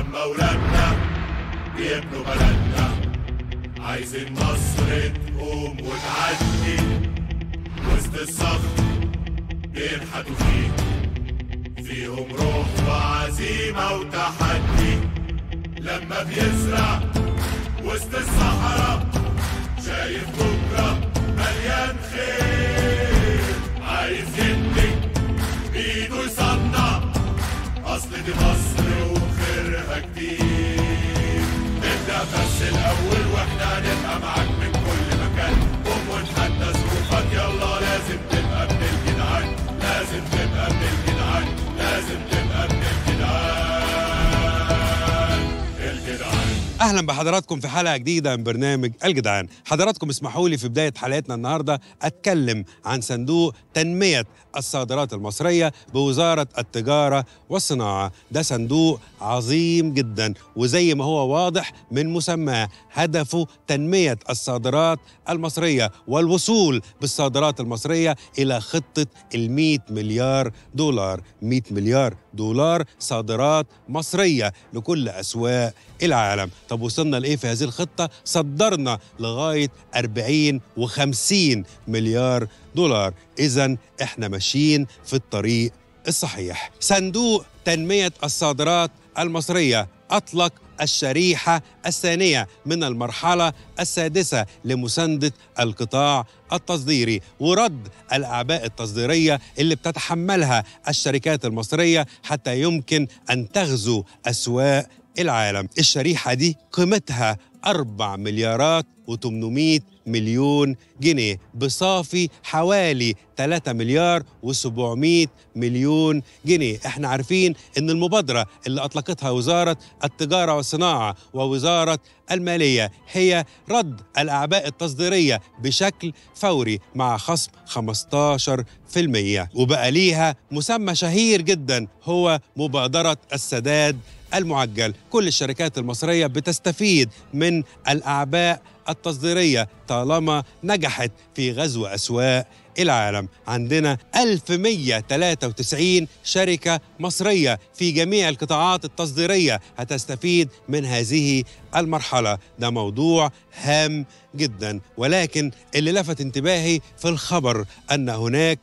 لما ولادنا بيبنوا بلدنا عايزين مصر تقوم وتعدي وسط الصخر بينحتوا فيه فيهم روح وعزيمة وتحدي لما بيزرع وسط الصحراء شايف بكرة مليان خير عايز يبني بإيده يصنع أصل دي مصر وخيرها كتير نبدأ بس الأول وإحنا هنبقى معاك من كل مكان قوم ونحدى ظروفك يلا لازم تبقى ابن الجدعان لازم تبقى ابن الجدعان لازم تبقى ابن الجدعان الجدعان اهلا بحضراتكم في حلقه جديده من برنامج الجدعان حضراتكم اسمحوا لي في بدايه حلقتنا النهارده اتكلم عن صندوق تنميه الصادرات المصريه بوزاره التجاره والصناعه ده صندوق عظيم جدا وزي ما هو واضح من مسماه هدفه تنميه الصادرات المصريه والوصول بالصادرات المصريه الى خطه ال مليار دولار 100 مليار دولار صادرات مصريه لكل اسواق العالم طب وصلنا لايه في هذه الخطه صدرنا لغايه 40 و50 مليار دولار اذا احنا ماشيين في الطريق الصحيح صندوق تنميه الصادرات المصريه اطلق الشريحه الثانيه من المرحله السادسه لمسانده القطاع التصديري ورد الاعباء التصديريه اللي بتتحملها الشركات المصريه حتى يمكن ان تغزو اسواق العالم الشريحة دي قيمتها 4 مليارات و800 مليون جنيه بصافي حوالي 3 مليار و700 مليون جنيه احنا عارفين ان المبادرة اللي اطلقتها وزارة التجارة والصناعة ووزارة المالية هي رد الاعباء التصديرية بشكل فوري مع خصم 15% وبقى ليها مسمى شهير جدا هو مبادرة السداد المعجل كل الشركات المصرية بتستفيد من الأعباء التصديرية طالما نجحت في غزو أسواق العالم عندنا 1193 شركة مصرية في جميع القطاعات التصديرية هتستفيد من هذه المرحلة ده موضوع هام جدا ولكن اللي لفت انتباهي في الخبر أن هناك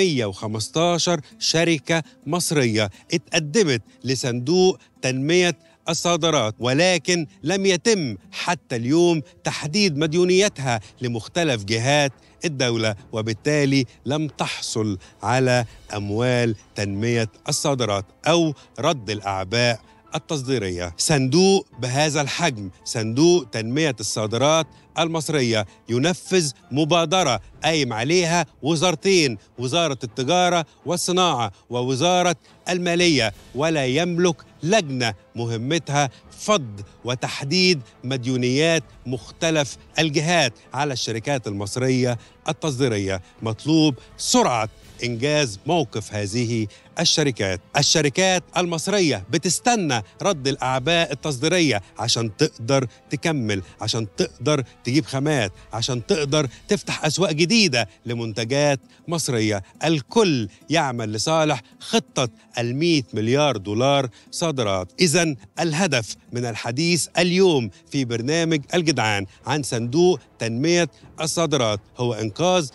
115 شركة مصرية اتقدمت لصندوق تنمية الصادرات ولكن لم يتم حتى اليوم تحديد مديونيتها لمختلف جهات الدولة وبالتالي لم تحصل على أموال تنمية الصادرات أو رد الأعباء التصديرية صندوق بهذا الحجم صندوق تنمية الصادرات المصرية ينفذ مبادرة قايم عليها وزارتين وزارة التجارة والصناعة ووزارة المالية ولا يملك لجنة مهمتها فض وتحديد مديونيات مختلف الجهات على الشركات المصرية التصديرية مطلوب سرعة إنجاز موقف هذه الشركات الشركات المصرية بتستنى رد الأعباء التصديرية عشان تقدر تكمل عشان تقدر تجيب خامات عشان تقدر تفتح أسواق جديدة لمنتجات مصرية الكل يعمل لصالح خطة المئة مليار دولار صادرات إذا الهدف من الحديث اليوم في برنامج الجدعان عن صندوق تنمية الصادرات هو إنقاذ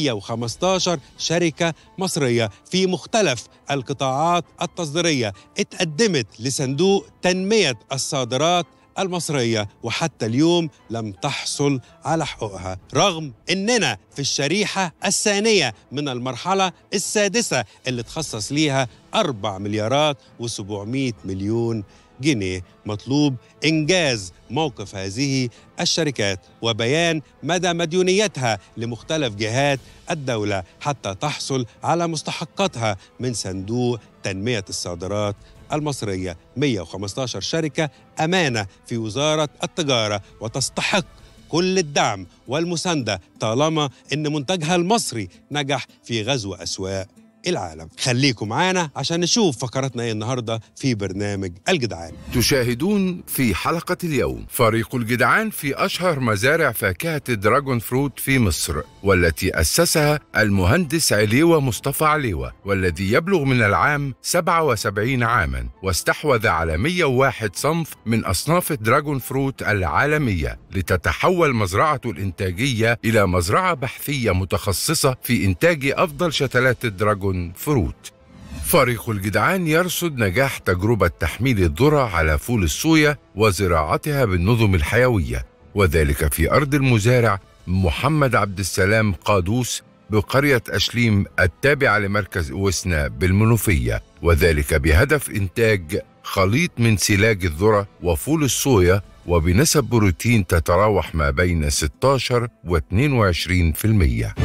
115 شركة مصرية في مختلف القطاعات التصديرية اتقدمت لصندوق تنمية الصادرات المصرية وحتى اليوم لم تحصل على حقوقها رغم اننا في الشريحة الثانية من المرحلة السادسة اللي تخصص ليها 4 مليارات و700 مليون جنيه مطلوب انجاز موقف هذه الشركات وبيان مدى مديونيتها لمختلف جهات الدوله حتى تحصل على مستحقاتها من صندوق تنميه الصادرات المصريه 115 شركه امانه في وزاره التجاره وتستحق كل الدعم والمسانده طالما ان منتجها المصري نجح في غزو اسواق العالم خليكم معانا عشان نشوف فقراتنا ايه النهارده في برنامج الجدعان تشاهدون في حلقة اليوم فريق الجدعان في أشهر مزارع فاكهة الدراجون فروت في مصر والتي أسسها المهندس عليوة مصطفى عليوة والذي يبلغ من العام 77 عاما واستحوذ على 101 صنف من أصناف الدراجون فروت العالمية لتتحول مزرعته الإنتاجية إلى مزرعة بحثية متخصصة في إنتاج أفضل شتلات الدراجون فروت فريق الجدعان يرصد نجاح تجربة تحميل الذرة على فول الصويا وزراعتها بالنظم الحيوية وذلك في أرض المزارع محمد عبد السلام قادوس بقرية أشليم التابعة لمركز أوسنا بالمنوفية وذلك بهدف إنتاج خليط من سلاج الذرة وفول الصويا وبنسب بروتين تتراوح ما بين 16 و 22%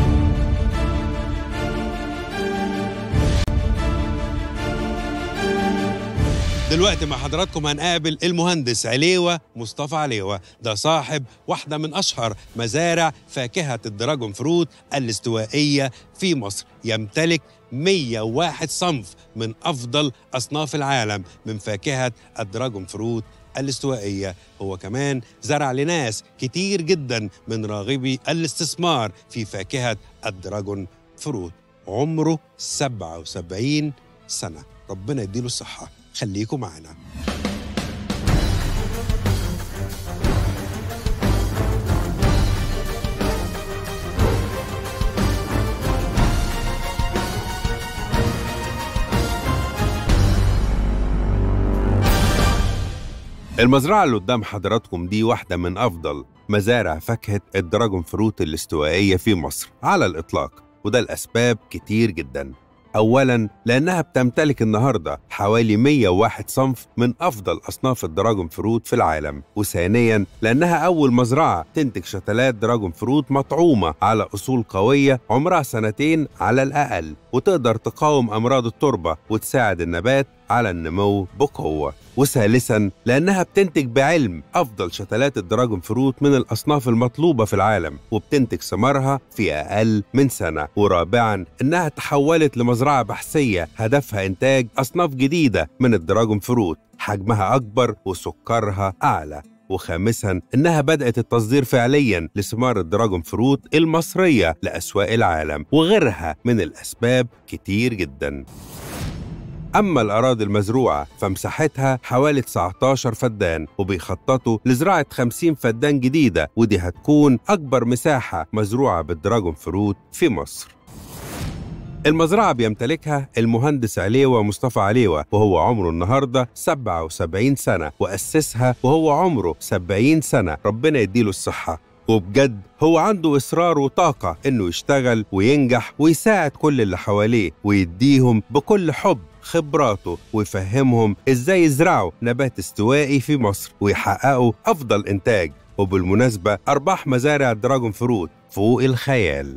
دلوقتي مع حضراتكم هنقابل المهندس عليوة مصطفى عليوة ده صاحب واحدة من أشهر مزارع فاكهة الدراجون فروت الاستوائية في مصر يمتلك 101 صنف من أفضل أصناف العالم من فاكهة الدراجون فروت الاستوائية هو كمان زرع لناس كتير جدا من راغبي الاستثمار في فاكهة الدراجون فروت عمره 77 سنة ربنا يديله الصحة خليكم معنا المزرعة اللي قدام حضراتكم دي واحدة من أفضل مزارع فاكهة الدراجون فروت الاستوائية في مصر على الإطلاق وده الأسباب كتير جدا أولا لأنها بتمتلك النهاردة حوالي 101 صنف من أفضل أصناف الدراجون فروت في العالم وثانيا لأنها أول مزرعة تنتج شتلات دراجون فروت مطعومة على أصول قوية عمرها سنتين على الأقل وتقدر تقاوم أمراض التربة وتساعد النبات على النمو بقوة وثالثا لأنها بتنتج بعلم أفضل شتلات الدراجون فروت من الأصناف المطلوبة في العالم وبتنتج ثمارها في أقل من سنة ورابعا إنها تحولت لمزرعة بحثية هدفها إنتاج أصناف جديدة من الدراجون فروت حجمها أكبر وسكرها أعلى وخامسا انها بدات التصدير فعليا لثمار الدراجون فروت المصريه لاسواق العالم وغيرها من الاسباب كتير جدا أما الأراضي المزروعة فمساحتها حوالي 19 فدان وبيخططوا لزراعة 50 فدان جديدة ودي هتكون أكبر مساحة مزروعة بالدراجون فروت في مصر المزرعة بيمتلكها المهندس عليوة مصطفى عليوة وهو عمره النهاردة 77 سنة وأسسها وهو عمره 70 سنة ربنا يديله الصحة وبجد هو عنده إصرار وطاقة إنه يشتغل وينجح ويساعد كل اللي حواليه ويديهم بكل حب خبراته ويفهمهم إزاي يزرعوا نبات استوائي في مصر ويحققوا أفضل إنتاج وبالمناسبة أرباح مزارع الدراجون فروت فوق الخيال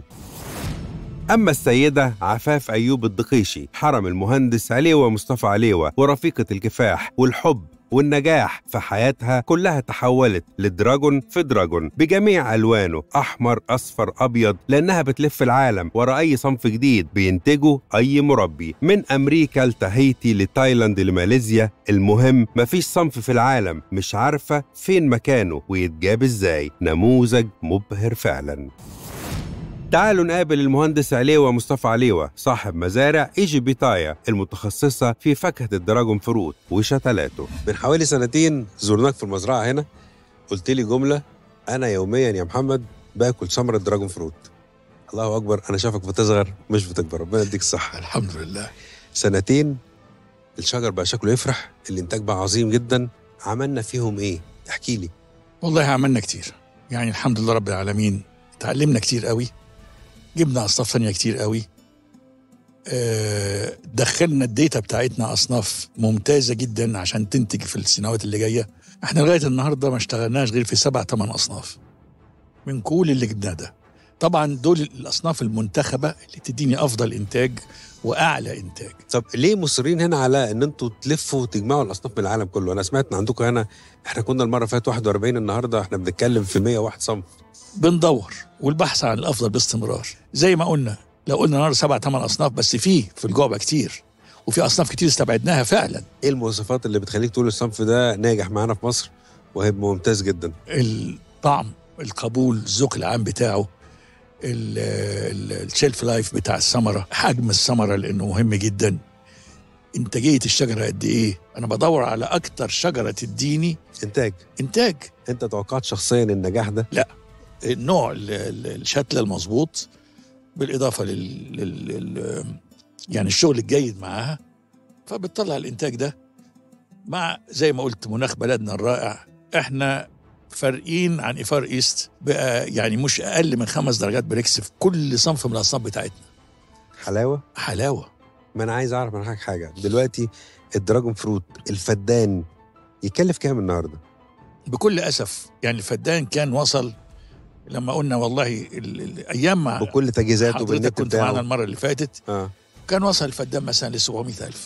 أما السيدة عفاف أيوب الدقيشي حرم المهندس عليوة مصطفى عليوة ورفيقة الكفاح والحب والنجاح في حياتها كلها تحولت لدراجون في دراجون بجميع ألوانه أحمر أصفر أبيض لأنها بتلف العالم ورا أي صنف جديد بينتجه أي مربي من أمريكا لتهيتي لتايلاند لماليزيا المهم مفيش صنف في العالم مش عارفة فين مكانه ويتجاب إزاي نموذج مبهر فعلاً تعالوا نقابل المهندس عليوة مصطفى عليوة صاحب مزارع ايجي بيتايا المتخصصة في فاكهة الدراجون فروت وشتلاته من حوالي سنتين زرناك في المزرعة هنا قلت لي جملة أنا يوميا يا محمد باكل ثمرة دراجون فروت الله أكبر أنا شافك بتصغر مش بتكبر ربنا يديك الصحة الحمد لله سنتين الشجر بقى شكله يفرح الإنتاج بقى عظيم جدا عملنا فيهم إيه؟ احكي لي والله عملنا كتير يعني الحمد لله رب العالمين اتعلمنا كتير قوي جبنا اصناف ثانيه كتير قوي آه، دخلنا الداتا بتاعتنا اصناف ممتازه جدا عشان تنتج في السنوات اللي جايه احنا لغايه النهارده ما اشتغلناش غير في سبع ثمان اصناف من كل اللي جبناه ده طبعا دول الاصناف المنتخبه اللي تديني افضل انتاج واعلى انتاج طب ليه مصرين هنا على ان انتوا تلفوا وتجمعوا الاصناف من العالم كله انا سمعت ان عندكم هنا احنا كنا المره اللي فاتت 41 النهارده احنا بنتكلم في 101 صنف بندور والبحث عن الافضل باستمرار زي ما قلنا لو قلنا النهارده سبع ثمان اصناف بس في في الجعبه كتير وفي اصناف كتير استبعدناها فعلا ايه المواصفات اللي بتخليك تقول الصنف ده ناجح معانا في مصر وهيبقى ممتاز جدا الطعم القبول الذوق العام بتاعه الشيلف لايف بتاع الثمره حجم الثمره لانه مهم جدا انتاجيه الشجره قد ايه انا بدور على اكتر شجره تديني انتاج انتاج انت توقعت شخصيا النجاح ده النوع ال- ال- الشتله المظبوط بالاضافه لل, لل... لل... يعني الشغل الجيد معاها فبتطلع الانتاج ده مع زي ما قلت مناخ بلدنا الرائع احنا فارقين عن ايفار ايست بقى يعني مش اقل من خمس درجات بريكس في كل صنف من الاصناف بتاعتنا حلاوه حلاوه ما انا عايز اعرف من حضرتك حاجه دلوقتي الدراجون فروت الفدان يكلف كام النهارده بكل اسف يعني الفدان كان وصل لما قلنا والله ال- ال- ايام ما بكل تجهيزاته حضرتك بالنت كنت معانا بتاعه المره اللي فاتت اه كان وصل الفدان مثلا ل 700000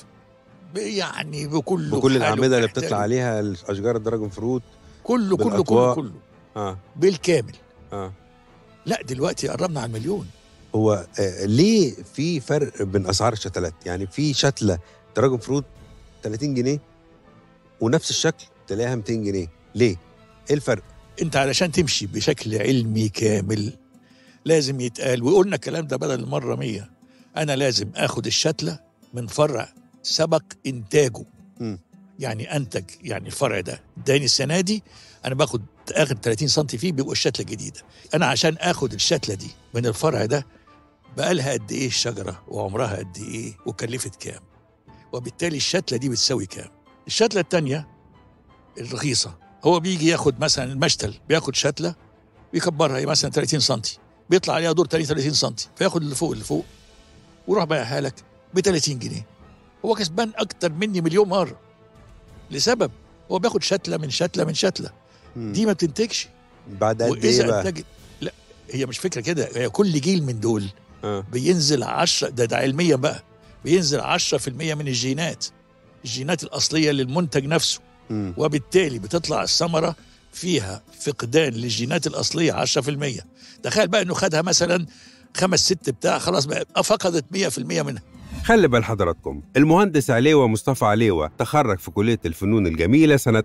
يعني بكل بكل حاله الاعمده اللي وبإحتاجه. بتطلع عليها اشجار الدراجون فروت كله كله كله بالأطواق. كله اه بالكامل اه لا دلوقتي قربنا على المليون هو آه ليه في فرق بين اسعار الشتلات يعني في شتله دراجون فروت 30 جنيه ونفس الشكل تلاقيها 200 جنيه ليه ايه الفرق انت علشان تمشي بشكل علمي كامل لازم يتقال وقلنا الكلام ده بدل المره مية انا لازم اخد الشتله من فرع سبق انتاجه مم. يعني انتج يعني الفرع ده اداني السنه دي انا باخد اخد 30 سم فيه بيبقى الشتله الجديده انا عشان اخد الشتله دي من الفرع ده بقالها قد ايه الشجره وعمرها قد ايه وكلفت كام وبالتالي الشتله دي بتساوي كام الشتله الثانيه الرخيصه هو بيجي ياخد مثلا المشتل بياخد شتله بيكبرها هي مثلا 30 سم بيطلع عليها دور 30 30 سم فياخد اللي فوق اللي فوق ويروح بايعها لك ب 30 جنيه هو كسبان اكتر مني مليون مره لسبب هو بياخد شتله من شتله من شتله مم. دي ما بتنتجش بعد قد ايه واذا بقى انتجت لا هي مش فكره كده هي كل جيل من دول آه. بينزل 10 ده, ده علميا بقى بينزل 10% من الجينات الجينات الاصليه للمنتج نفسه مم. وبالتالي بتطلع الثمره فيها فقدان للجينات الاصليه 10% تخيل بقى انه خدها مثلا خمس ست بتاع خلاص بقى فقدت 100% منها خلي بال حضراتكم المهندس عليوة مصطفى عليوة تخرج في كلية الفنون الجميلة سنة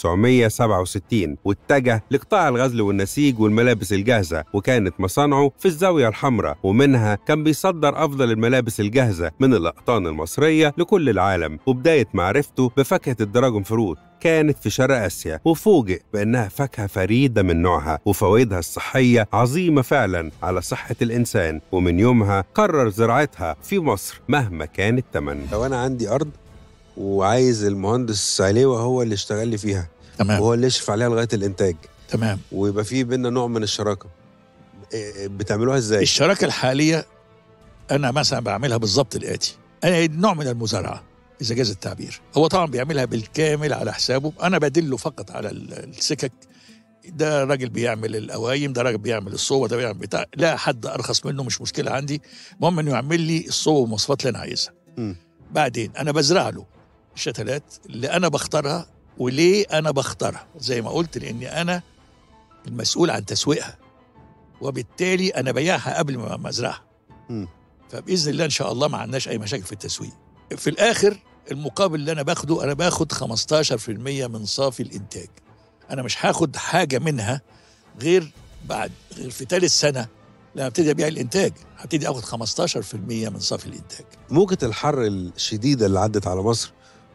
1967 واتجه لقطاع الغزل والنسيج والملابس الجاهزة وكانت مصانعه في الزاوية الحمراء ومنها كان بيصدر أفضل الملابس الجاهزة من الأقطان المصرية لكل العالم وبداية معرفته بفاكهة الدراجون فروت كانت في شرق آسيا وفوجئ بأنها فاكهة فريدة من نوعها وفوائدها الصحية عظيمة فعلا على صحة الإنسان ومن يومها قرر زراعتها في مصر مهما كان الثمن لو أنا عندي أرض وعايز المهندس عليوة هو اللي يشتغل لي فيها تمام وهو اللي يشرف عليها لغاية الإنتاج تمام ويبقى في بينا نوع من الشراكة إيه- بتعملوها إزاي؟ الشراكه الحاليه انا مثلا بعملها بالظبط الاتي انا نوع من المزارعه اذا جاز التعبير هو طبعا بيعملها بالكامل على حسابه انا بدله فقط على ال- السكك ده راجل بيعمل القوايم ده راجل بيعمل الصوبه ده بيعمل بتاع لا حد ارخص منه مش مشكله عندي المهم انه يعمل لي الصوبه والمواصفات اللي انا عايزها مم. بعدين انا بزرع له الشتلات اللي انا بختارها وليه انا بختارها زي ما قلت لاني انا المسؤول عن تسويقها وبالتالي انا بيعها قبل ما ما ازرعها مم. فباذن الله ان شاء الله ما عندناش اي مشاكل في التسويق في الاخر المقابل اللي انا باخده انا باخد 15% من صافي الانتاج انا مش هاخد حاجه منها غير بعد غير في ثالث سنه لما ابتدي ابيع الانتاج هبتدي اخد 15% من صافي الانتاج موجة الحر الشديدة اللي عدت على مصر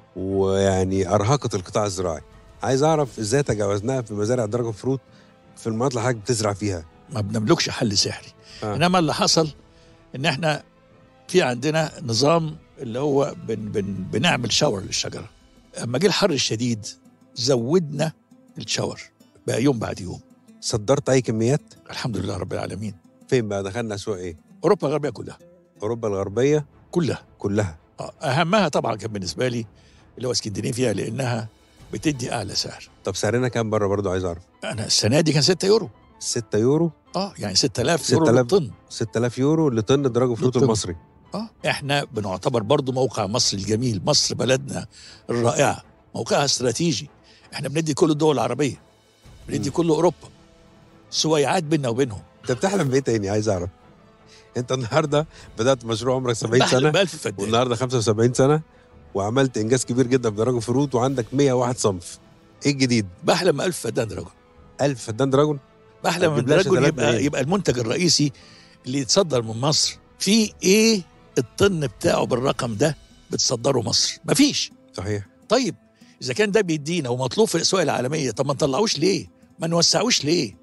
ويعني أرهقت القطاع الزراعي عايز أعرف إزاي تجاوزناها في مزارع دراجون فروت في المناطق اللي حضرتك بتزرع فيها ما بنملكش حل سحري آه. انما اللي حصل ان احنا في عندنا نظام اللي هو بن بن بنعمل شاور للشجره اما جه الحر الشديد زودنا الشاور بقى يوم بعد يوم صدرت أي كميات الحمد لله رب العالمين فين بقى دخلنا أسواق إيه اوروبا الغربيه كلها أوروبا الغربية كلها كلها آه، اهمها طبعا كان بالنسبه لي اللي هو اسكندنافيا لانها بتدي اعلى سعر طب سعرنا كام بره برضو عايز أعرف انا السنه دي كان 6 يورو 6 يورو اه يعني 6000 يورو 6000 للطن 6000 يورو لطن دراجون فروت للطن. المصري اه احنا بنعتبر برضو موقع مصر الجميل مصر بلدنا الرائعه موقعها استراتيجي احنا بندي كل الدول العربيه بندي مم. كل اوروبا سويعات بيننا وبينهم أنت بتحلم بإيه تاني عايز أعرف انت النهارده بدات مشروع عمرك 70 بحلم سنه بألف فدان والنهارده 75 سنه وعملت انجاز كبير جدا في دراجون فروت وعندك 101 صنف ايه الجديد بحلم ألف فدان دراجون 1000 فدان دراجون بحلم ما ان تجيبلاش دراجون ثلاث يبقى منين؟ يبقى المنتج الرئيسي اللي يتصدر من مصر في ايه الطن بتاعه بالرقم ده بتصدره مصر مفيش صحيح طيب اذا كان ده بيدينا ومطلوب في الاسواق العالميه طب ما نطلعوش ليه ما نوسعوش ليه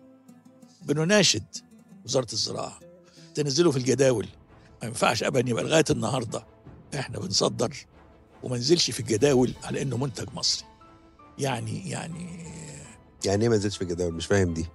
بنناشد وزاره الزراعه تنزله في الجداول ما ينفعش ابدا يبقى لغايه النهارده احنا بنصدر وما نزلش في الجداول على انه منتج مصري يعني يعني يعني ايه ما نزلتش في الجداول مش فاهم دي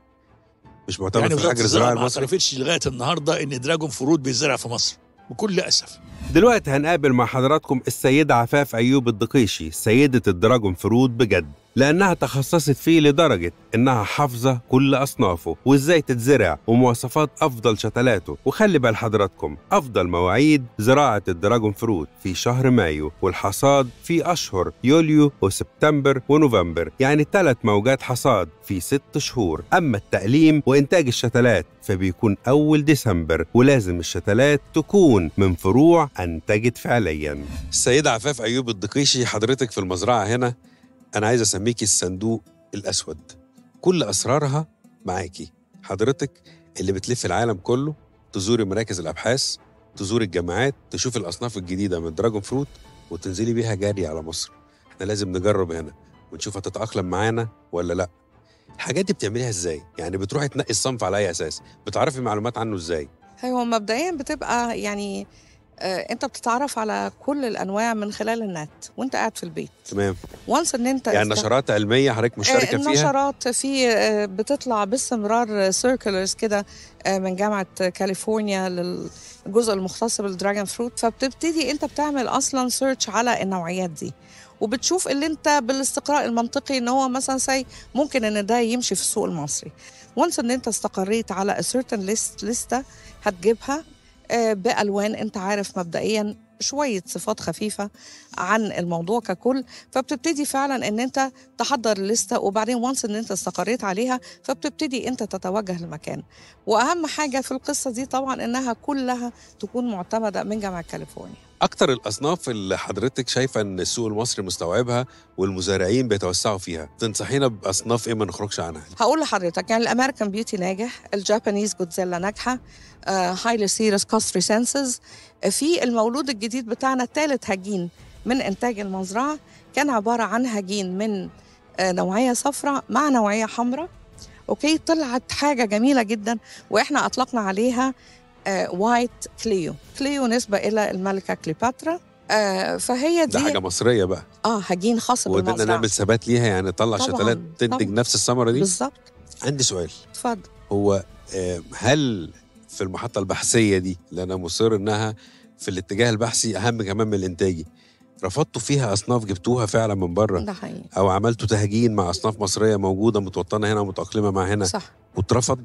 مش معتمد يعني في وزاره الحجر الزراعه الزراعي ما المصري اعترفتش لغايه النهارده ان دراجون فروت بيزرع في مصر بكل اسف دلوقتي هنقابل مع حضراتكم السيدة عفاف أيوب الدقيشي سيدة الدراجون فروت بجد لأنها تخصصت فيه لدرجة إنها حافظة كل أصنافه وإزاي تتزرع ومواصفات أفضل شتلاته وخلي بال حضراتكم أفضل مواعيد زراعة الدراجون فروت في شهر مايو والحصاد في أشهر يوليو وسبتمبر ونوفمبر يعني ثلاث موجات حصاد في ست شهور أما التأليم وإنتاج الشتلات فبيكون أول ديسمبر ولازم الشتلات تكون من فروع أنتجت فعليا السيدة عفاف أيوب الدقيشي حضرتك في المزرعة هنا أنا عايز أسميكي الصندوق الأسود كل أسرارها معاكي حضرتك اللي بتلف العالم كله تزوري مراكز الأبحاث تزوري الجامعات تشوفي الأصناف الجديدة من دراجون فروت وتنزلي بيها جاري على مصر احنا لازم نجرب هنا ونشوف هتتأقلم معانا ولا لا الحاجات دي بتعمليها ازاي يعني بتروحي تنقي الصنف على اي اساس بتعرفي معلومات عنه ازاي هو مبدئيا بتبقى يعني آه، انت بتتعرف على كل الانواع من خلال النت وانت قاعد في البيت تمام وانس ان انت يعني است- نشرات علميه حضرتك مشتركه آه، فيها النشرات في آه، بتطلع باستمرار سيركلرز كده آه، من جامعه كاليفورنيا للجزء المختص بالدراجون فروت فبتبتدي انت بتعمل اصلا سيرش على النوعيات دي وبتشوف اللي انت بالاستقراء المنطقي ان هو مثلا سي ممكن ان ده يمشي في السوق المصري وانس ان انت استقريت على certain ليست لسته هتجيبها آه، بالوان انت عارف مبدئيا شويه صفات خفيفه عن الموضوع ككل فبتبتدي فعلا ان انت تحضر الليسته وبعدين وانس ان انت استقريت عليها فبتبتدي انت تتوجه لمكان واهم حاجه في القصه دي طبعا انها كلها تكون معتمده من جامعه كاليفورنيا اكتر الاصناف اللي حضرتك شايفه ان السوق المصري مستوعبها والمزارعين بيتوسعوا فيها تنصحينا باصناف ايه ما نخرجش عنها هقول لحضرتك يعني الامريكان بيوتي ناجح الجابانيز جودزيلا ناجحه هايلي سيريس كاستري سنسز في المولود الجديد بتاعنا الثالث هجين من انتاج المزرعه كان عباره عن هجين من آه، نوعيه صفراء مع نوعيه حمراء اوكي طلعت حاجه جميله جدا واحنا اطلقنا عليها وايت كليو كليو نسبه الى الملكه كليوباترا آه، فهي ده دي حاجه مصريه بقى اه هجين خاص وقدرنا بالمزرعه نعمل ثبات ليها يعني نطلع طبعاً، شتلات تنتج طبعاً. نفس الثمره دي بالظبط عندي سؤال اتفضل هو آه، هل في المحطة البحثية دي اللي أنا مصر إنها في الاتجاه البحثي أهم كمان من الإنتاجي رفضتوا فيها أصناف جبتوها فعلا من بره ده حقيقي أو عملتوا تهجين مع أصناف مصرية موجودة متوطنة هنا ومتأقلمة مع هنا صح واترفض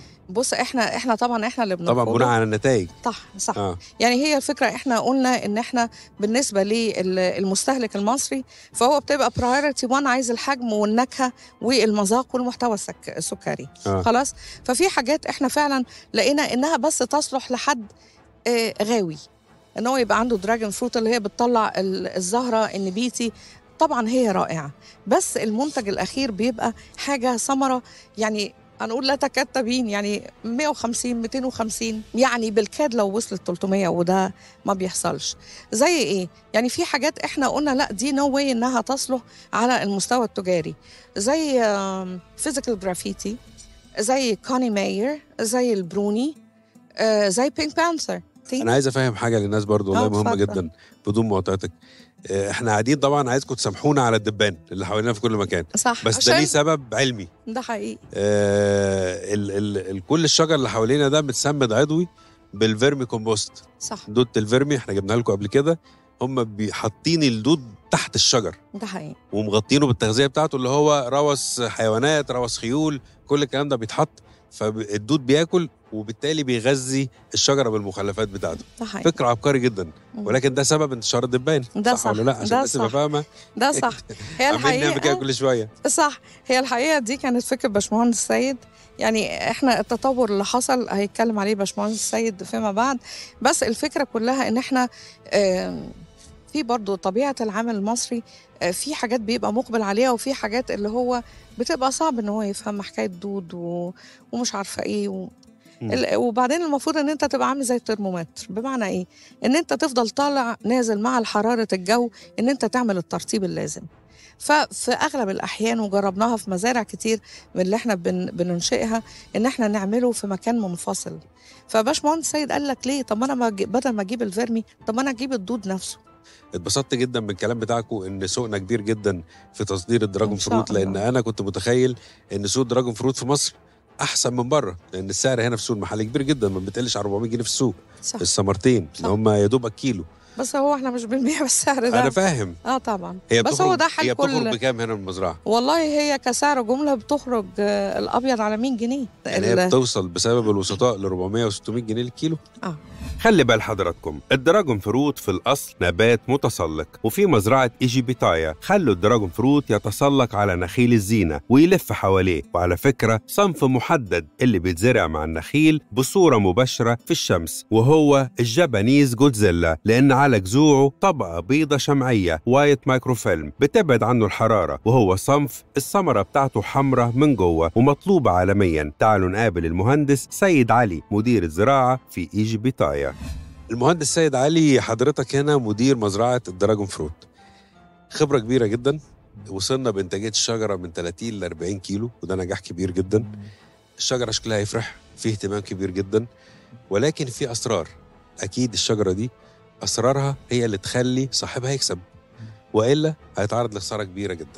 بص احنا احنا طبعا احنا اللي طبعا بنرفضه بناء على النتائج صح صح آه. يعني هي الفكره احنا قلنا ان احنا بالنسبه للمستهلك المصري فهو بتبقى برايورتي 1 عايز الحجم والنكهه والمذاق والمحتوى السك- السكري آه. خلاص ففي حاجات احنا فعلا لقينا انها بس تصلح لحد آه، غاوي ان هو يبقى عنده دراجون فروت اللي هي بتطلع ال- الزهره النبيتي طبعا هي رائعه بس المنتج الاخير بيبقى حاجه ثمره يعني هنقول لا تكاد تبين يعني 150 250 يعني بالكاد لو وصلت 300 وده ما بيحصلش زي ايه يعني في حاجات احنا قلنا لا دي نو واي انها تصلح على المستوى التجاري زي فيزيكال جرافيتي زي كوني ماير زي البروني آه، زي بينك بانثر أنا عايز أفهم حاجة للناس برضو والله آه، مهمة اتفضل. جدا بدون مقاطعتك آه، احنا قاعدين طبعا عايزكم تسامحونا على الدبان اللي حوالينا في كل مكان صح بس ده عشان ليه سبب علمي ده حقيقي آه ال ال ال كل الشجر اللي حوالينا ده متسمد عضوي بالفيرمي كومبوست صح دودة الفيرمي احنا جبناها لكم قبل كده هم بي- حاطين الدود تحت الشجر ده حقيقي ومغطينه بالتغذيه بتاعته اللي هو روث حيوانات روث خيول كل الكلام ده بيتحط فالدود بياكل وبالتالي بيغذي الشجره بالمخلفات بتاعته ده حقيقي فكره عبقري جدا مم. ولكن ده سبب انتشار الدبان ده صح، ولا لا عشان ده الناس تبقى صح. فاهمه ده صح هي عمالين نعمل كده الحقيقه كل شويه صح هي الحقيقه دي كانت فكره باشمهندس سيد يعني احنا التطور اللي حصل هيتكلم عليه باشمهندس سيد فيما بعد بس الفكره كلها ان احنا آم، في برضو طبيعه العمل المصري آه، في حاجات بيبقى مقبل عليها وفي حاجات اللي هو بتبقى صعب ان هو يفهم حكايه دود و... ومش عارفه ايه و... مم. ال- وبعدين المفروض ان انت تبقى عامل زي الترمومتر بمعنى ايه ان انت تفضل طالع نازل مع حراره الجو ان انت تعمل الترطيب اللازم ففي اغلب الاحيان وجربناها في مزارع كتير من اللي احنا بن بننشئها ان احنا نعمله في مكان منفصل فباشمهندس سيد قال لك ليه طب ما انا ما أجي- بدل ما اجيب الفيرمي طب ما انا اجيب الدود نفسه اتبسطت جدا بالكلام بتاعكم ان سوقنا كبير جدا في تصدير الدراجون إن شاء فروت لان الله. انا كنت متخيل ان سوق الدراجون فروت في مصر احسن من بره لان السعر هنا في السوق المحلي كبير جدا ما بتقلش على 400 جنيه في السوق صح الثمرتين صح. اللي هم يا دوبك كيلو بس هو احنا مش بنبيع بالسعر ده انا فاهم اه طبعا هي بس بتخرج هو ده هي حال بتخرج كل بكام هنا من المزرعه والله هي كسعر جمله بتخرج آه، الابيض على 100 جنيه يعني هي ال- بتوصل بسبب الوسطاء ل 400 و600 جنيه الكيلو اه خلي بال حضراتكم الدراجون فروت في الأصل نبات متسلق وفي مزرعة إيجيبيتايا خلوا الدراجون فروت يتسلق على نخيل الزينة ويلف حواليه وعلى فكرة صنف محدد اللي بيتزرع مع النخيل بصورة مباشرة في الشمس وهو الجابانيز جودزيلا لأن على جذوعه طبقة بيضة شمعية وايت مايكروفيلم بتبعد عنه الحرارة وهو صنف الثمرة بتاعته حمراء من جوه ومطلوبة عالميا تعالوا نقابل المهندس سيد علي مدير الزراعة في إيجيبيتايا المهندس سيد علي حضرتك هنا مدير مزرعه الدراجون فروت خبره كبيره جدا وصلنا بانتاجيه الشجره من 30 ل 40 كيلو وده نجاح كبير جدا الشجره شكلها يفرح فيه اهتمام كبير جدا ولكن في اسرار اكيد الشجره دي اسرارها هي اللي تخلي صاحبها يكسب والا هيتعرض لخساره كبيره جدا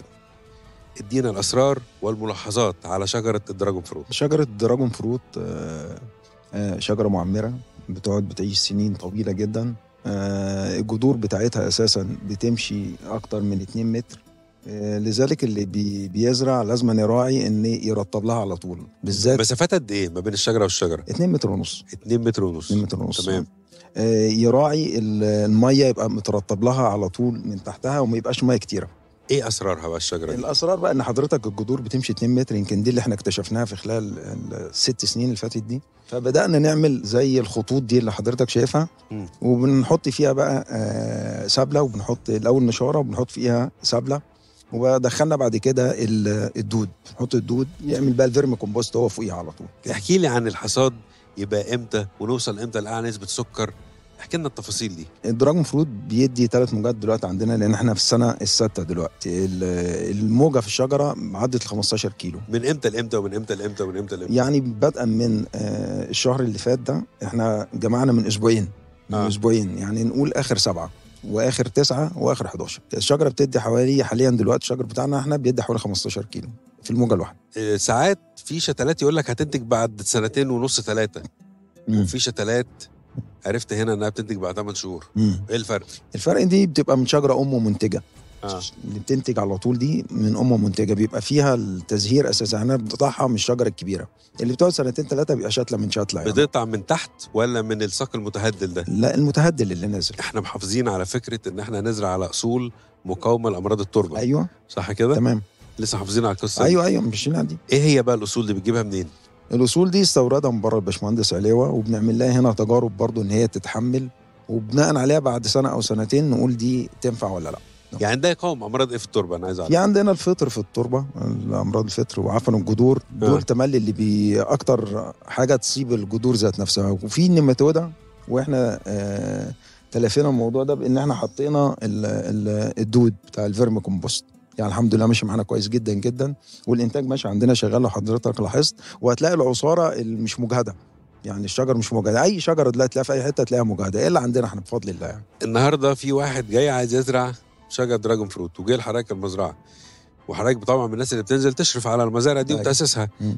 ادينا الاسرار والملاحظات على شجره الدراجون فروت شجرة دراجون فروت آه، آه، شجرة معمرة بتقعد بتعيش سنين طويلة جدا آه، الجذور بتاعتها أساسا بتمشي أكتر من 2 متر آه، لذلك اللي بي بيزرع لازم يراعي إن يرطب لها على طول بالذات مسافات قد ايه ما بين الشجره والشجره 2 متر ونص 2 متر ونص 2 متر ونص تمام آه، يراعي ال- المية يبقى مترطب لها على طول من تحتها وما يبقاش مية كتيرة ايه اسرارها بقى الشجره دي الاسرار بقى ان حضرتك الجذور بتمشي 2 متر يمكن دي اللي احنا اكتشفناها في خلال الست سنين اللي فاتت دي فبدانا نعمل زي الخطوط دي اللي حضرتك شايفها مم. وبنحط فيها بقى آه، سبله وبنحط الاول نشاره وبنحط فيها سبله ودخلنا بعد كده ال- الدود نحط الدود يعمل بقى الفيرم كومبوست هو فوقيها على طول احكي لي عن الحصاد يبقى امتى ونوصل امتى لاعلى نسبه سكر احكي لنا التفاصيل دي الدراجون فروت بيدي ثلاث موجات دلوقتي عندنا لان احنا في السنه السادسه دلوقتي ال- الموجه في الشجره عدت ال 15 كيلو من امتى لامتى ومن امتى لامتى ومن امتى لامتى يعني بدءا من آه، الشهر اللي فات ده احنا جمعنا من اسبوعين من آه. آه. اسبوعين يعني نقول اخر سبعه واخر تسعه واخر 11 الشجره بتدي حوالي حاليا دلوقتي الشجر بتاعنا احنا بيدي حوالي 15 كيلو في الموجه الواحده آه، ساعات في شتلات يقول لك هتنتج بعد سنتين ونص ثلاثه مم. وفي شتلات عرفت هنا انها بتنتج بعد 8 شهور مم. ايه الفرق الفرق دي بتبقى من شجره ام ومنتجه اه اللي بتنتج على طول دي من ام منتجه بيبقى فيها التزهير اساسا احنا بنقطعها من الشجره الكبيره اللي بتقعد سنتين ثلاثه بيبقى شتله من شتله يعني. بتقطع من تحت ولا من الساق المتهدل ده لا المتهدل اللي نازل احنا محافظين على فكره ان احنا نزرع على اصول مقاومه لامراض التربه ايوه صح كده تمام لسه محافظين على القصه دي. ايوه ايوه ماشيين على دي ايه هي بقى الاصول دي بتجيبها منين الاصول دي استوردها من بره الباشمهندس عليوه وبنعمل لها هنا تجارب برضو ان هي تتحمل وبناء عليها بعد سنه او سنتين نقول دي تنفع ولا لا يعني ده يقاوم امراض ايه في التربه انا عايز اعرف في عندنا الفطر في التربه امراض الفطر وعفن الجذور آه. دول تملي اللي بي اكتر حاجه تصيب الجذور ذات نفسها وفي النيماتودا واحنا آه تلافينا الموضوع ده بان احنا حطينا ال- ال- الدود بتاع الفيرم كومبوست يعني الحمد لله ماشي معانا كويس جدا جدا والانتاج ماشي عندنا شغال لو حضرتك لاحظت وهتلاقي العصاره اللي مش مجهده يعني الشجر مش مجهده اي شجره دلوقتي تلاقيها في اي حته تلاقيها مجهده الا عندنا احنا بفضل الله يعني النهارده في واحد جاي عايز يزرع شجر دراجون فروت وجاي لحضرتك المزرعه وحضرتك طبعا من الناس اللي بتنزل تشرف على المزارع دي أيوة. وتاسسها مم.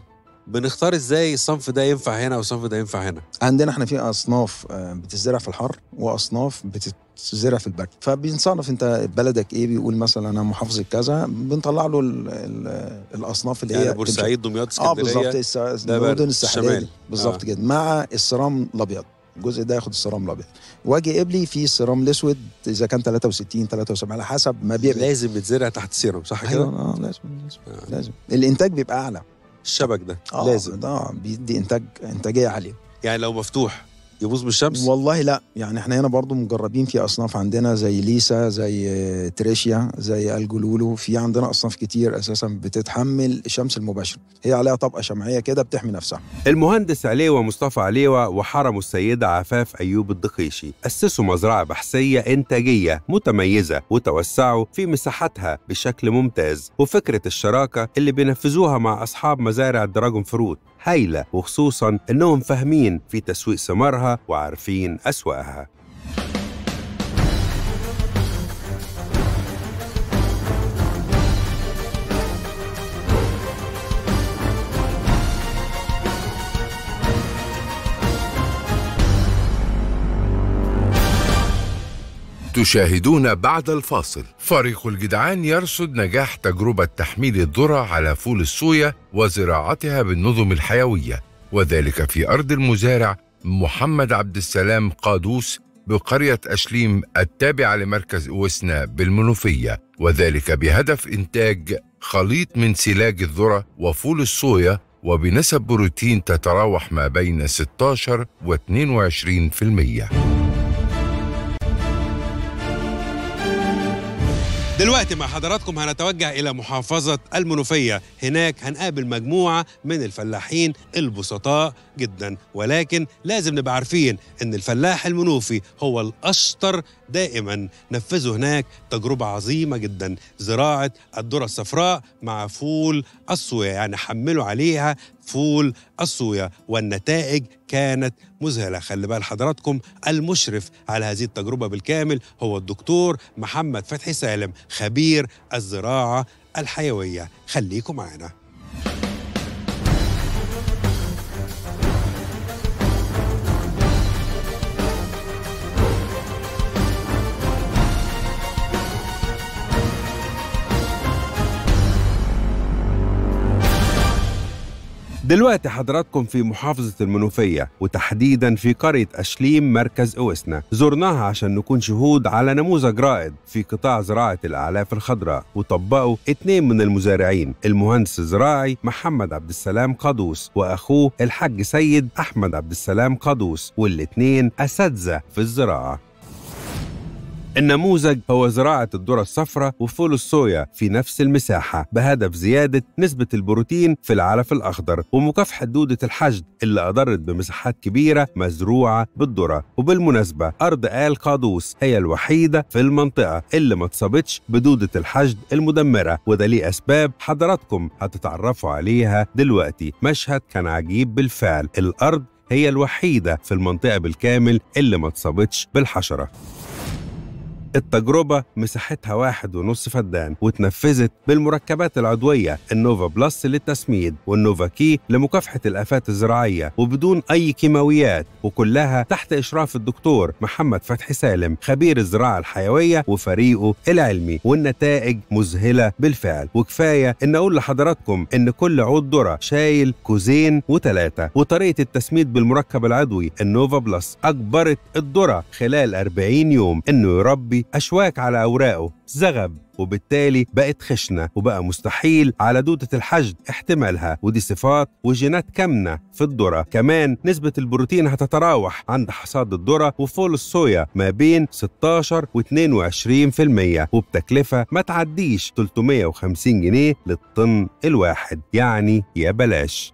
بنختار ازاي الصنف ده ينفع هنا والصنف ده ينفع هنا عندنا احنا في اصناف آه، بتزرع في الحر واصناف بتتزرع في البرد فبنصنف انت بلدك ايه بيقول مثلا انا محافظه كذا بنطلع له ال ال الاصناف اللي يعني هي بورسعيد دمياط اه اسكندريه بالظبط الس- ده برد. المدن الساحليه الشمال. دي. بالظبط آه. كده مع السرام الابيض الجزء ده ياخد السرام الابيض واجي قبلي في السرام الاسود اذا كان 63 73 على حسب ما بيبقى لازم يتزرع تحت سيرم صح كده ايوه اه لازم لازم, لازم. الانتاج بيبقى اعلى الشبك ده آه لازم ده بيدي انتاج انتاجيه عاليه يعني لو مفتوح يبوظ من الشمس والله لا يعني احنا هنا برضو مجربين في اصناف عندنا زي ليسا زي آه، تريشيا زي الجلولو في عندنا اصناف كتير اساسا بتتحمل الشمس المباشره هي عليها طبقه شمعيه كده بتحمي نفسها المهندس عليوة مصطفى عليوة وحرمه السيدة عفاف أيوب الدقيشي أسسوا مزرعة بحثية إنتاجية متميزة وتوسعوا في مساحتها بشكل ممتاز وفكرة الشراكة اللي بينفذوها مع أصحاب مزارع الدراجون فروت هايلة وخصوصا إنهم فاهمين في تسويق ثمارها وعارفين أسواقها تشاهدون بعد الفاصل فريق الجدعان يرصد نجاح تجربة تحميل الذرة على فول الصويا وزراعتها بالنظم الحيوية وذلك في أرض المزارع محمد عبد السلام قادوس بقرية أشليم التابعة لمركز أوسنا بالمنوفية وذلك بهدف إنتاج خليط من سلاج الذرة وفول الصويا وبنسب بروتين تتراوح ما بين 16 و 22 في المية دلوقتي مع حضراتكم هنتوجه إلى محافظة المنوفية هناك هنقابل مجموعة من الفلاحين البسطاء جدا ولكن لازم نبقى عارفين إن الفلاح المنوفي هو الأشطر دائما نفذوا هناك تجربة عظيمة جدا زراعة الذرة الصفراء مع فول الصويا يعني حملوا عليها فول الصويا والنتائج كانت مذهلة خلي بال حضراتكم المشرف على هذه التجربة بالكامل هو الدكتور محمد فتحي سالم خبير الزراعة الحيوية خليكم معنا دلوقتي حضراتكم في محافظة المنوفية وتحديدا في قرية أشليم مركز أوسنا زرناها عشان نكون شهود على نموذج رائد في قطاع زراعة الأعلاف الخضراء وطبقوا اتنين من المزارعين المهندس الزراعي محمد عبد السلام قادوس وأخوه الحاج سيد أحمد عبد السلام قادوس والاتنين أساتذة في الزراعة النموذج هو زراعة الذرة الصفراء وفول الصويا في نفس المساحة بهدف زيادة نسبة البروتين في العلف الأخضر ومكافحة دودة الحشد اللي أضرت بمساحات كبيرة مزروعة بالذرة وبالمناسبة أرض آل قادوس هي الوحيدة في المنطقة اللي ما اتصابتش بدودة الحشد المدمرة وده ليه أسباب حضراتكم هتتعرفوا عليها دلوقتي مشهد كان عجيب بالفعل الأرض هي الوحيدة في المنطقة بالكامل اللي ما اتصابتش بالحشرة التجربة مساحتها واحد ونص فدان واتنفذت بالمركبات العضوية النوفا بلس للتسميد والنوفا كي لمكافحة الآفات الزراعية وبدون أي كيماويات وكلها تحت إشراف الدكتور محمد فتحي سالم خبير الزراعة الحيوية وفريقه العلمي والنتائج مذهلة بالفعل وكفاية إن أقول لحضراتكم إن كل عود ذرة شايل كوزين وتلاتة وطريقة التسميد بالمركب العضوي النوفا بلس أجبرت الذرة خلال 40 يوم إنه يربي أشواك على أوراقه زغب وبالتالي بقت خشنة وبقى مستحيل على دودة الحشد احتمالها ودي صفات وجينات كامنة في الذرة كمان نسبة البروتين هتتراوح عند حصاد الذرة وفول الصويا ما بين 16 و 22% وبتكلفة ما تعديش 350 جنيه للطن الواحد يعني يا بلاش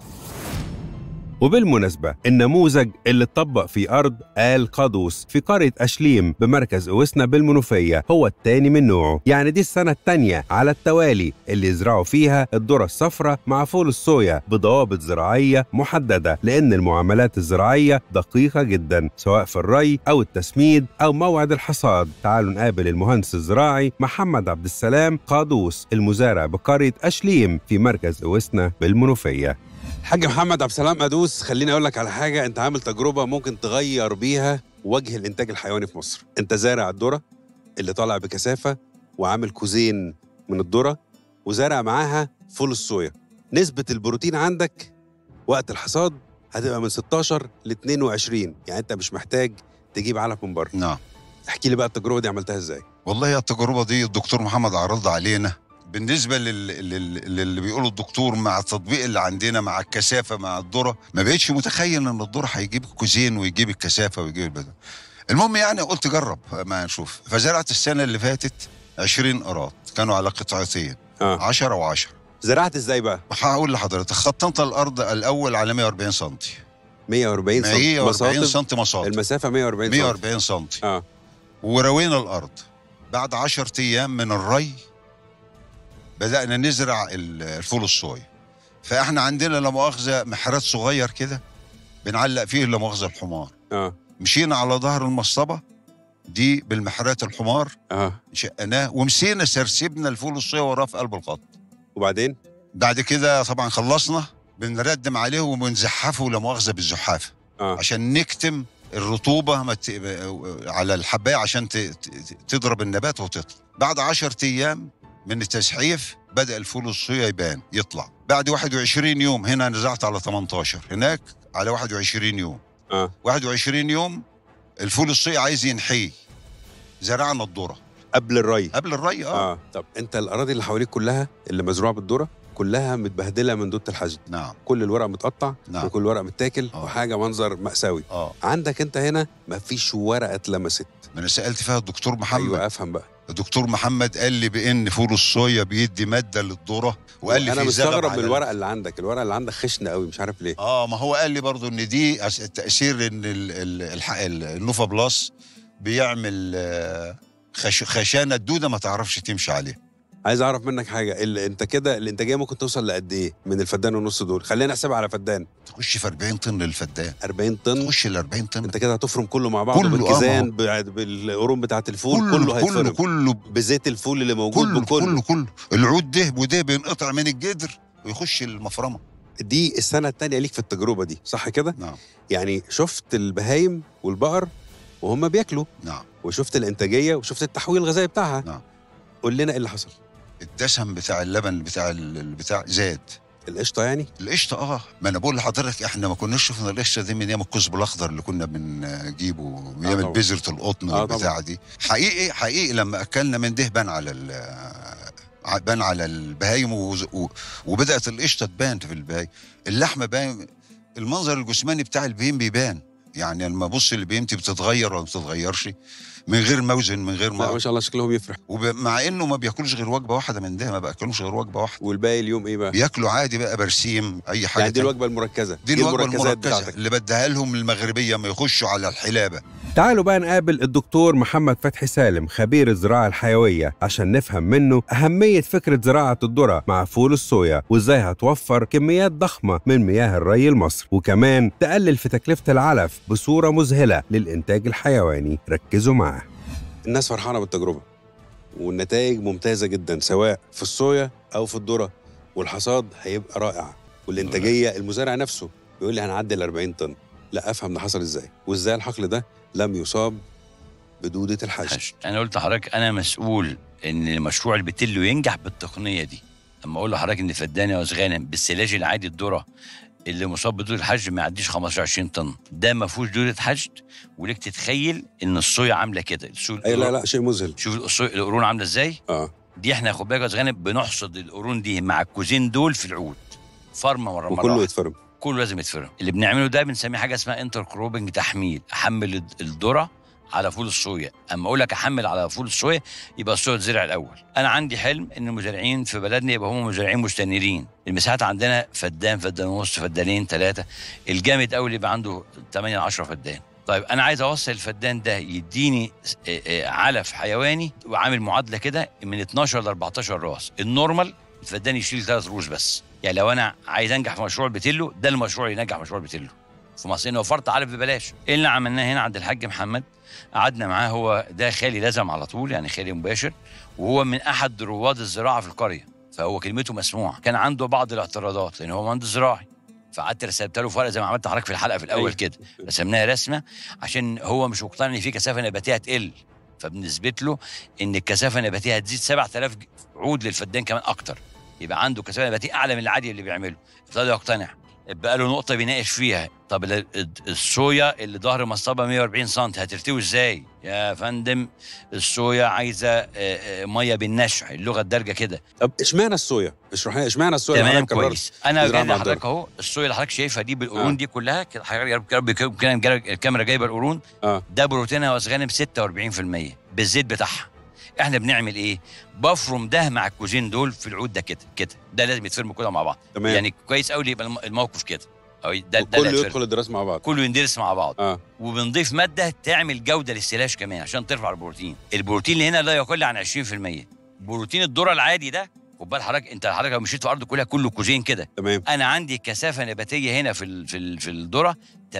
وبالمناسبة النموذج اللي اتطبق في أرض آل قادوس في قرية أشليم بمركز أوسنا بالمنوفية هو التاني من نوعه يعني دي السنة التانية على التوالي اللي يزرعوا فيها الذرة الصفراء مع فول الصويا بضوابط زراعية محددة لأن المعاملات الزراعية دقيقة جدا سواء في الري أو التسميد أو موعد الحصاد تعالوا نقابل المهندس الزراعي محمد عبد السلام قادوس المزارع بقرية أشليم في مركز أوسنا بالمنوفية حاج محمد عبد السلام ادوس خليني اقول لك على حاجه انت عامل تجربه ممكن تغير بيها وجه الانتاج الحيواني في مصر انت زارع الذره اللي طالع بكثافه وعامل كوزين من الذره وزارع معاها فول الصويا نسبه البروتين عندك وقت الحصاد هتبقى من 16 ل 22 يعني انت مش محتاج تجيب علف من بره نعم احكي لي بقى التجربه دي عملتها ازاي والله التجربة دي الدكتور محمد عرضها علينا بالنسبة لل... لل... للي بيقوله الدكتور مع التطبيق اللي عندنا مع الكثافة مع الذرة ما بقتش متخيل ان الذرة هيجيب كوزين ويجيب الكثافة ويجيب البدن المهم يعني قلت جرب ما نشوف فزرعت السنة اللي فاتت 20 قراط كانوا على قطعتين اه 10 و10 زرعت ازاي بقى هقول لحضرتك خططت الارض الاول على 140 سم 140 سم 140 مصاطب سم مصاطب المسافه 140 سم 140 سم اه وروينا الارض بعد 10 ايام من الري بدانا نزرع ال- الفول الصويا فاحنا عندنا لا مؤاخذه محرات صغير كده بنعلق فيه لا مؤاخذه الحمار اه مشينا على ظهر المصطبه دي بالمحرات الحمار اه شقناه ومسينا سرسبنا الفول الصويا وراه في قلب الخط وبعدين بعد كده طبعا خلصنا بنردم عليه وبنزحفه لا مؤاخذه بالزحافه اه عشان نكتم الرطوبة ما ت... على الحباية عشان ت... ت- تضرب النبات وتطلع بعد 10 أيام من التزحيف بدأ الفول الصويا يبان يطلع بعد 21 يوم هنا نزعت على 18 هناك على 21 يوم اه 21 يوم الفول الصويا عايز ينحي زرعنا الذرة قبل الري قبل الري اه, اه طب انت الاراضي اللي حواليك كلها اللي مزروعه بالذره كلها متبهدله من دوت الحشد نعم كل الورق متقطع نعم. وكل ورق متاكل آه. وحاجه منظر مأساوي اه عندك انت هنا مفيش ورقه اتلمست ما انا سالت فيها الدكتور محمد ايوه افهم بقى الدكتور محمد قال لي بان فول الصويا بيدي ماده للذره وقال لي انا في زغب مستغرب من على الورقه اللي عندك الورقه اللي عندك خشنه قوي مش عارف ليه اه ما هو قال لي برضو ان دي أس- التاثير ان ال- ال- الح- ال- النوفا بلاس بيعمل آه، خش خشانه الدوده ما تعرفش تمشي عليه عايز اعرف منك حاجه اللي انت كده الانتاجيه ممكن توصل لقد ايه من الفدان ونص دول خلينا نحسبها على فدان تخش في 40 طن للفدان 40 طن تخش ال 40 طن انت كده هتفرم كله مع بعض كله، آه، بالكيزان ما بع- بالقرون بتاعت الفول كله, كله هيتفرم كله كله بزيت الفول اللي موجود كله بكله كله كله العود ده وده بينقطع من الجدر ويخش المفرمه دي السنه الثانيه ليك في التجربه دي صح كده نعم يعني شفت البهايم والبقر وهم بياكلوا نعم وشفت الانتاجيه وشفت التحويل الغذائي بتاعها نعم. قول لنا ايه اللي حصل الدسم بتاع اللبن بتاع ال- بتاع زاد القشطه يعني القشطه اه ما انا بقول لحضرتك احنا ما كناش شفنا القشطه دي من ايام الكزب الاخضر اللي كنا بنجيبه من ايام طبعا. البذره القطن آه، والبتاعه دي حقيقي حقيقي لما اكلنا من ده بان على ال- ع- بان على البهايم وز- و- وبدات القشطه تبان في البهايم اللحمه باين المنظر الجسماني بتاع البهيم بيبان يعني لما ابص لبهيمتي بتتغير ولا ما بتتغيرش من غير موزن من غير لا ما ما شاء الله شكلهم يفرح ومع انه ما بياكلوش غير وجبه واحده من ده ما باكلوش غير وجبه واحده والباقي اليوم ايه بقى بياكلوا عادي بقى برسيم اي حاجه يعني دي تانية. الوجبه المركزه دي الوجبه المركزات المركزه بتاعتك اللي بديها لهم المغربيه ما يخشوا على الحلابه تعالوا بقى نقابل الدكتور محمد فتحي سالم خبير الزراعة الحيوية عشان نفهم منه أهمية فكرة زراعة الذرة مع فول الصويا وإزاي هتوفر كميات ضخمة من مياه الري لمصر وكمان تقلل في تكلفة العلف بصورة مذهلة للإنتاج الحيواني ركزوا معاه الناس فرحانة بالتجربة والنتائج ممتازة جدا سواء في الصويا أو في الذرة والحصاد هيبقى رائع والإنتاجية المزارع نفسه بيقول لي هنعدي ال 40 طن لا أفهم ده حصل إزاي وإزاي الحقل ده لم يصاب بدودة الحشد حشد. انا قلت لحضرتك انا مسؤول ان مشروع البتلو ينجح بالتقنيه دي اما اقول لحضرتك ان فدان يا غانم بالسلاج العادي الذره اللي مصاب بدودة الحشد ما يعديش 15 20 طن ده ما فيهوش دودة حشد وليك تتخيل ان الصويا عامله كده السوق أي لا لا شيء مذهل شوف الصويا القرون عامله ازاي اه دي احنا خد بالك يا غانم بنحصد القرون دي مع الكوزين دول في العود فرمه ورا مره وكله واحدة. يتفرم كله لازم يتفرم اللي بنعمله ده بنسميه حاجه اسمها انتر كروبنج تحميل احمل الد- الذره على فول الصويا اما اقول لك احمل على فول الصويا يبقى الصويا تزرع الاول انا عندي حلم ان المزارعين في بلدنا يبقى هم مزارعين مستنيرين المساحات عندنا فدان فدان ونص فدانين ثلاثه الجامد قوي اللي يبقى عنده 8 10 فدان طيب انا عايز اوصل الفدان ده يديني س- آه، آه، علف حيواني وعامل معادله كده من 12 ل 14 راس النورمال الفدان يشيل ثلاث روس بس يعني لو انا عايز انجح في مشروع البتلو ده المشروع اللي ينجح مشروع البتلو في مصر انه وفرت علف ببلاش ايه اللي عملناه هنا عند الحاج محمد قعدنا معاه هو ده خالي لازم على طول يعني خالي مباشر وهو من احد رواد الزراعه في القريه فهو كلمته مسموعه كان عنده بعض الاعتراضات لان هو مهندس زراعي فقعدت رسمت له ورقه زي ما عملت حضرتك في الحلقه في الاول أيوة. كده رسمناها رسمه عشان هو مش مقتنع ان في كثافه نباتيه هتقل فبنثبت له ان الكثافه النباتيه هتزيد 7000 ج- عود للفدان كمان اكتر يبقى عنده كثافه نباتيه اعلى من العادي اللي بيعمله ابتدى يقتنع بقى له نقطه بيناقش فيها طب ال- ال- الصويا اللي ظهر مصطبه 140 سم هترتوي ازاي يا فندم الصويا عايزه آه، آه، ميه بالنشع اللغه الدارجه كده طب اشمعنى الصويا اشرح لي اشمعنى الصويا اللي تمام حضرتك قررت كويس انا تزرعها جاي مع لحضرتك الدرة؟ اهو الصويا اللي حضرتك شايفها دي بالقرون آه. دي كلها كده حضرتك يا رب يا رب كده كده الكاميرا جايبه القرون اه ده بروتينها يا غانم 46% بالزيت بتاعها احنا بنعمل ايه بفرم ده مع الكوزين دول في العود ده كده كده ده لازم يتفرموا كده مع بعض تمام يعني كويس قوي يبقى الم- الموقف كده أو ده ده اللي كله هيتفرم. يدخل الدراسه مع بعض كله يندرس مع بعض اه وبنضيف ماده تعمل جوده للسلاش كمان عشان ترفع البروتين البروتين اللي هنا لا يقل عن 20% بروتين الذره العادي ده خد بال حضرتك انت حضرتك لو مشيت في الارض كلها كله كوزين كده تمام انا عندي كثافه نباتيه هنا في ال في ال في الذره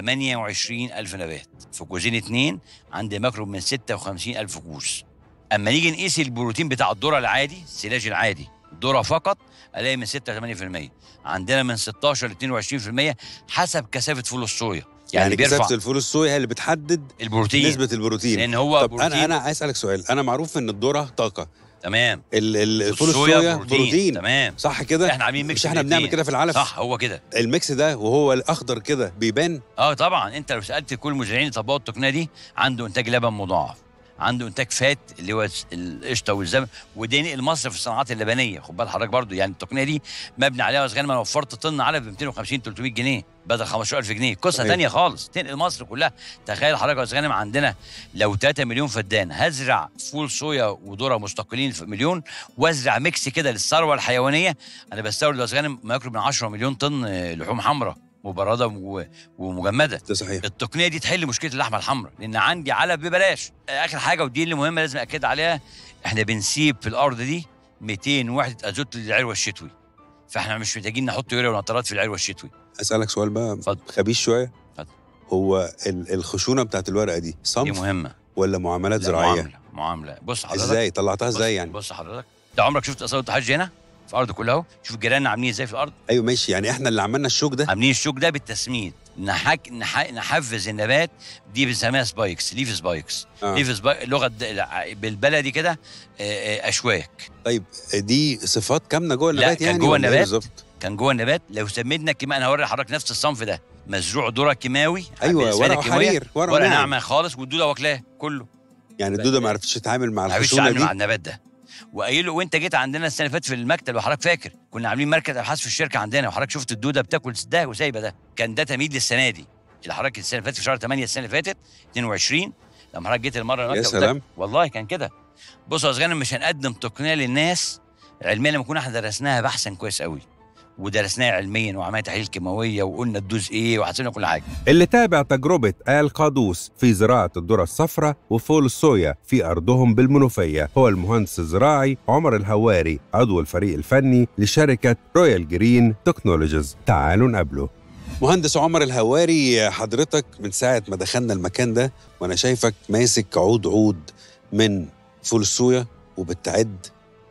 28000 نبات في كوزين اتنين عندي ماكرو من 56000 كوز اما نيجي نقيس البروتين بتاع الذره العادي السلاج العادي الذره فقط الاقي من 6 ل 8% عندنا من 16 ل 22% حسب كثافه فول الصويا يعني, يعني, بيرفع كثافه الفول الصويا هي اللي بتحدد البروتين نسبه البروتين لان هو طب بروتين انا انا عايز اسالك سؤال انا معروف ان الذره طاقه تمام ال- ال- الفول الصويا الصويا بروتين, بروتين. تمام صح كده احنا عاملين ميكس مش احنا بين بنعمل الاتنين. كده في العلف صح هو كده الميكس ده وهو الاخضر كده بيبان اه طبعا انت لو سالت كل المزارعين اللي طبقوا التقنيه دي عنده انتاج لبن مضاعف عنده انتاج فات اللي هو القشطه والزبن وده نقل مصر في الصناعات اللبنيه خد بال حضرتك برضو يعني التقنيه دي مبني عليها وزغان ما وفرت طن علف ب 250 300 جنيه بدل 15000 جنيه قصه صحيح. ثانيه خالص تنقل مصر كلها تخيل حضرتك يا وزغانم عندنا لو 3 مليون فدان هزرع فول صويا وذره مستقلين في مليون وازرع ميكس كده للثروه الحيوانيه انا بستورد يا وزغانم ما يقرب من 10 مليون طن آه، لحوم حمراء مبرده و- ومجمده ده صحيح التقنيه دي تحل مشكله اللحمه الحمراء لان عندي علف ببلاش اخر حاجه ودي اللي مهمه لازم اكد عليها احنا بنسيب في الارض دي 200 وحده ازوت للعلوه الشتوي فاحنا مش محتاجين نحط يوريا ونطرات في العلوه الشتوي اسالك سؤال بقى اتفضل. خبيث شويه اتفضل. هو ال- الخشونه بتاعت الورقه دي دي صنف مهمه ولا معاملات لا، زراعيه معامله معامله بص حضرتك ازاي طلعتها بص- ازاي يعني بص حضرتك ده عمرك شفت اصابه الحج هنا في الارض كلها اهو شوف جيراننا عاملين ازاي في الارض ايوه ماشي يعني احنا اللي عملنا الشوك ده عاملين الشوك ده بالتسميد نحك نح... نحفز النبات دي بنسميها سبايكس ليف سبايكس آه. ليف سبايك اللغه الد- بالبلدي كده آه، آه، اشواك طيب دي صفات كامنه جوه لا، النبات كان يعني جوه ولا إيه النبات. بالظبط كان جوه النبات لو سميتنا كيماوي انا هوري حضرتك نفس الصنف ده مزروع ذره كيماوي ايوه بالنسبة لي ورقه كيماوية، حرير ورقه ورقه ناعم ناعمه خالص والدوده واكلاه كله يعني الدوده ما عرفتش تتعامل مع ما عرفتش الخشونه اتعامل دي مع النبات ده وقايل له وانت جيت عندنا السنه اللي فاتت في المكتب لو حضرتك فاكر كنا عاملين مركز ابحاث في الشركه عندنا وحضرتك شفت الدوده بتاكل ده وسايبه ده كان ده تمهيد للسنه دي اللي حضرتك السنه اللي فاتت في شهر 8 السنه اللي فاتت 22 لما حضرتك جيت المره المكتب يا قلت سلام. لك والله كان كده بصوا يا صغيرين مش هنقدم تقنيه للناس علميا لما كنا احنا درسناها بحثا كويس قوي ودرسناها علميا وعملنا تحاليل كيماويه وقلنا تدوز ايه وحسينا كل حاجه اللي تابع تجربة آل قادوس في زراعة الذرة الصفراء وفول الصويا في أرضهم بالمنوفية هو المهندس الزراعي عمر الهواري عضو الفريق الفني لشركة رويال جرين تكنولوجيز تعالوا نقابله مهندس عمر الهواري حضرتك من ساعه ما دخلنا المكان ده وانا شايفك ماسك عود عود من فول الصويا وبتعد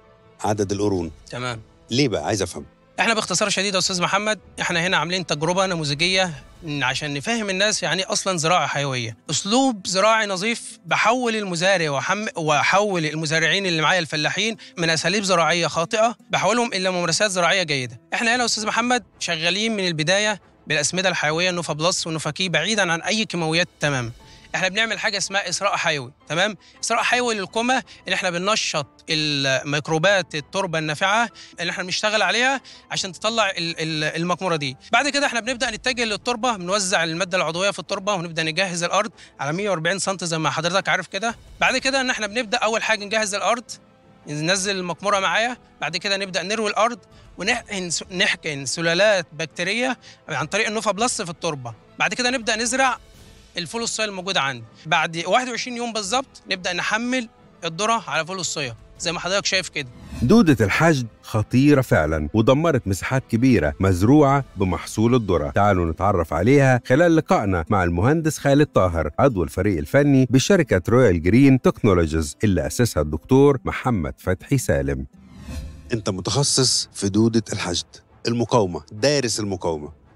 عدد القرون تمام ليه بقى عايز افهم احنا باختصار شديد يا استاذ محمد احنا هنا عاملين تجربه نموذجيه إن عشان نفهم الناس يعني إيه اصلا زراعه حيويه اسلوب زراعي نظيف بحول المزارع وحم واحول المزارعين اللي معايا الفلاحين من اساليب زراعيه خاطئه بحولهم الى ممارسات زراعيه جيده احنا هنا يا استاذ محمد شغالين من البدايه بالاسمده الحيويه النوفا بلس والنوفا كي بعيدا عن اي كيماويات تمام احنا بنعمل حاجه اسمها اسراء حيوي تمام اسراء حيوي للقمه ان احنا بننشط الميكروبات التربه النافعه اللي احنا بنشتغل عليها عشان تطلع ال- ال- المكموره دي بعد كده احنا بنبدا نتجه للتربه بنوزع الماده العضويه في التربه ونبدا نجهز الارض على 140 سم زي ما حضرتك عارف كده بعد كده ان احنا بنبدا اول حاجه نجهز الارض ننزل المكموره معايا بعد كده نبدا نروي الارض ونحقن س- نحقن سلالات بكتيريه عن طريق النوفا بلس في التربه بعد كده نبدا نزرع الفول الصويا الموجود عندي بعد 21 يوم بالظبط نبدا نحمل الذره على فول الصويا زي ما حضرتك شايف كده دودة الحشد خطيرة فعلا ودمرت مساحات كبيرة مزروعة بمحصول الذرة تعالوا نتعرف عليها خلال لقائنا مع المهندس خالد طاهر عضو الفريق الفني بشركة رويال جرين تكنولوجيز اللي أسسها الدكتور محمد فتحي سالم انت متخصص في دوده الحشد المقاومه دارس المقاومه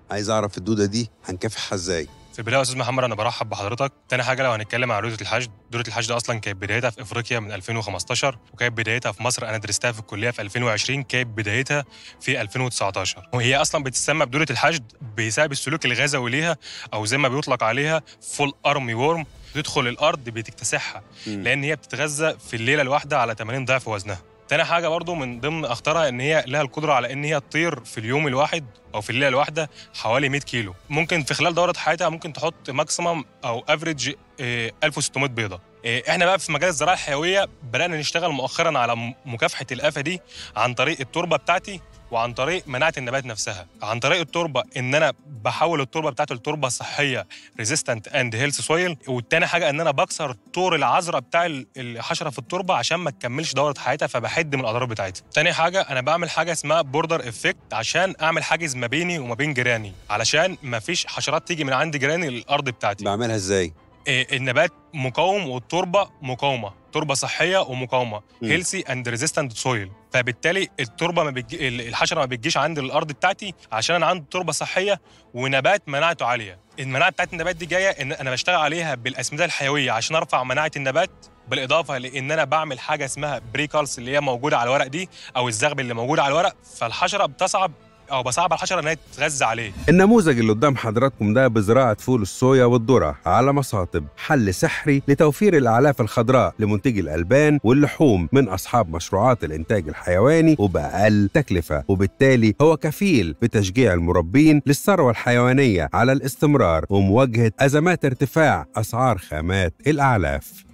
عايز اعرف الدوده دي هنكافحها ازاي في البدايه يا استاذ محمد انا برحب بحضرتك تاني حاجه لو هنتكلم عن دوره الحشد دوره الحشد اصلا كانت بدايتها في افريقيا من 2015 وكانت بدايتها في مصر انا درستها في الكليه في 2020 كانت بدايتها في 2019 وهي اصلا بتسمى بدوره الحشد بسبب السلوك الغزوي ليها او زي ما بيطلق عليها فول ارمي وورم تدخل الارض بتكتسحها لان هي بتتغذى في الليله الواحده على 80 ضعف وزنها تاني حاجه برضو من ضمن اخطارها ان هي لها القدره على ان هي تطير في اليوم الواحد او في الليله الواحده حوالي 100 كيلو ممكن في خلال دوره حياتها ممكن تحط ماكسيمم او افريج 1600 بيضه إيه، احنا بقى في مجال الزراعه الحيويه بدانا نشتغل مؤخرا على م- مكافحه الافه دي عن طريق التربه بتاعتي وعن طريق مناعه النبات نفسها عن طريق التربه ان انا بحول التربه بتاعتي لتربه صحيه ريزيستنت اند هيلث سويل والتاني حاجه ان انا بكسر طور العذراء بتاع ال- الحشره في التربه عشان ما تكملش دوره حياتها فبحد من الاضرار بتاعتها تاني حاجه انا بعمل حاجه اسمها بوردر افكت عشان اعمل حاجز ما بيني وما بين جيراني علشان ما فيش حشرات تيجي من عند جيراني للارض بتاعتي بعملها ازاي إيه، النبات مقاوم والتربه مقاومه تربه صحيه ومقاومه مم. هيلسي اند ريزيستنت سويل فبالتالي التربه ما بتجي ال- الحشره ما بتجيش عند الارض بتاعتي عشان انا عندي تربه صحيه ونبات مناعته عاليه المناعه بتاعت النبات دي جايه ان انا بشتغل عليها بالاسمده الحيويه عشان ارفع مناعه النبات بالاضافه لان انا بعمل حاجه اسمها بريكالس اللي هي موجوده على الورق دي او الزغب اللي موجود على الورق فالحشره بتصعب او بصعب على الحشره انها تتغذى عليه النموذج اللي قدام حضراتكم ده بزراعة فول الصويا والذرة على مصاطب حل سحري لتوفير الأعلاف الخضراء لمنتجي الألبان واللحوم من أصحاب مشروعات الإنتاج الحيواني وبأقل تكلفة وبالتالي هو كفيل بتشجيع المربين للثروة الحيوانية على الاستمرار ومواجهة أزمات ارتفاع أسعار خامات الأعلاف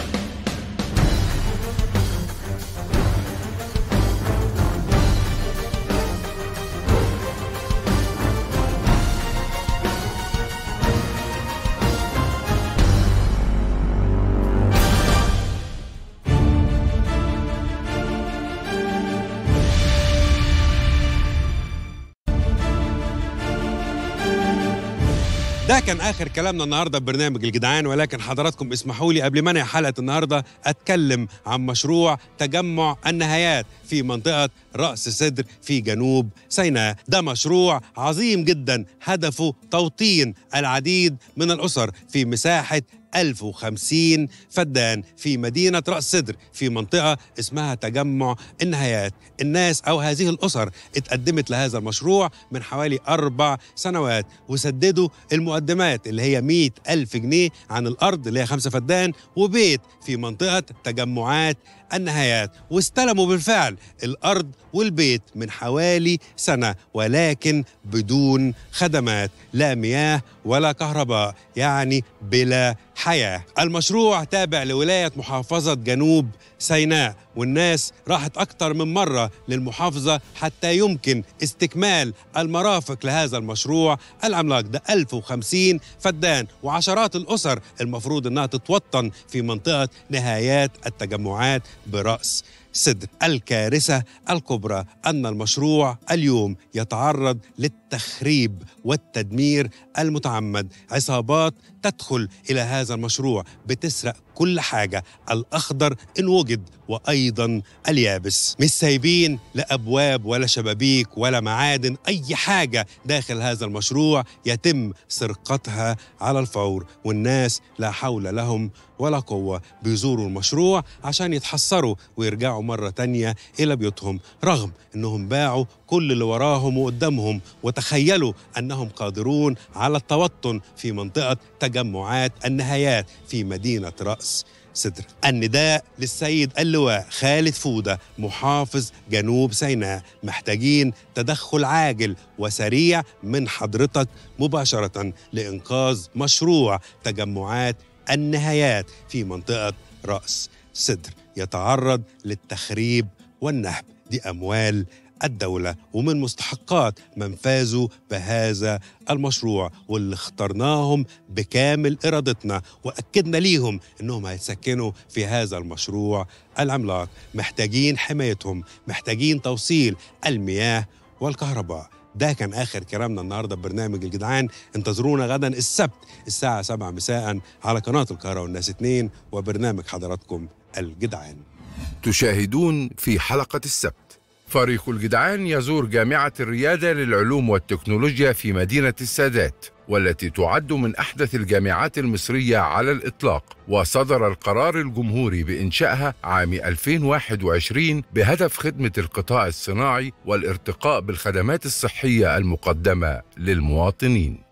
ده كان اخر كلامنا النهارده ببرنامج الجدعان ولكن حضراتكم اسمحوا لي قبل ما انهي حلقه النهارده اتكلم عن مشروع تجمع النهايات في منطقه راس سدر في جنوب سيناء ده مشروع عظيم جدا هدفه توطين العديد من الاسر في مساحه 1050 فدان في مدينة رأس سدر في منطقة اسمها تجمع النهايات الناس أو هذه الأسر اتقدمت لهذا المشروع من حوالي أربع سنوات وسددوا المقدمات اللي هي 100 ألف جنيه عن الأرض اللي هي خمسة فدان وبيت في منطقة تجمعات النهايات واستلموا بالفعل الأرض والبيت من حوالي سنة ولكن بدون خدمات لا مياه ولا كهرباء يعني بلا حياة المشروع تابع لولاية محافظة جنوب سيناء والناس راحت أكتر من مرة للمحافظة حتى يمكن استكمال المرافق لهذا المشروع العملاق ده 1050 فدان وعشرات الأسر المفروض أنها تتوطن في منطقة نهايات التجمعات برأس سدر الكارثة الكبرى أن المشروع اليوم يتعرض للتخريب والتدمير المتعمد عصابات تدخل إلى هذا المشروع بتسرق كل حاجة الأخضر إن وجد وأيضا اليابس مش سايبين لا أبواب ولا شبابيك ولا معادن أي حاجة داخل هذا المشروع يتم سرقتها على الفور والناس لا حول لهم ولا قوة بيزوروا المشروع عشان يتحسروا ويرجعوا مرة تانية إلى بيوتهم رغم أنهم باعوا كل اللي وراهم وقدامهم وتخيلوا أنهم قادرون على التوطن في منطقة تجمعات النهايات في مدينة رأس سدر النداء للسيد اللواء خالد فودة محافظ جنوب سيناء محتاجين تدخل عاجل وسريع من حضرتك مباشرة لإنقاذ مشروع تجمعات النهايات في منطقة رأس سدر يتعرض للتخريب والنهب دي أموال الدولة ومن مستحقات من فازوا بهذا المشروع واللي اخترناهم بكامل إرادتنا وأكدنا ليهم أنهم هيتسكنوا في هذا المشروع العملاق محتاجين حمايتهم محتاجين توصيل المياه والكهرباء ده كان آخر كلامنا النهاردة ببرنامج الجدعان انتظرونا غدا السبت الساعة 7 مساء على قناة القاهرة والناس 2 وبرنامج حضراتكم الجدعان تشاهدون في حلقة السبت فريق الجدعان يزور جامعة الريادة للعلوم والتكنولوجيا في مدينة السادات والتي تعد من أحدث الجامعات المصرية على الإطلاق وصدر القرار الجمهوري بإنشائها عام 2021 بهدف خدمة القطاع الصناعي والارتقاء بالخدمات الصحية المقدمة للمواطنين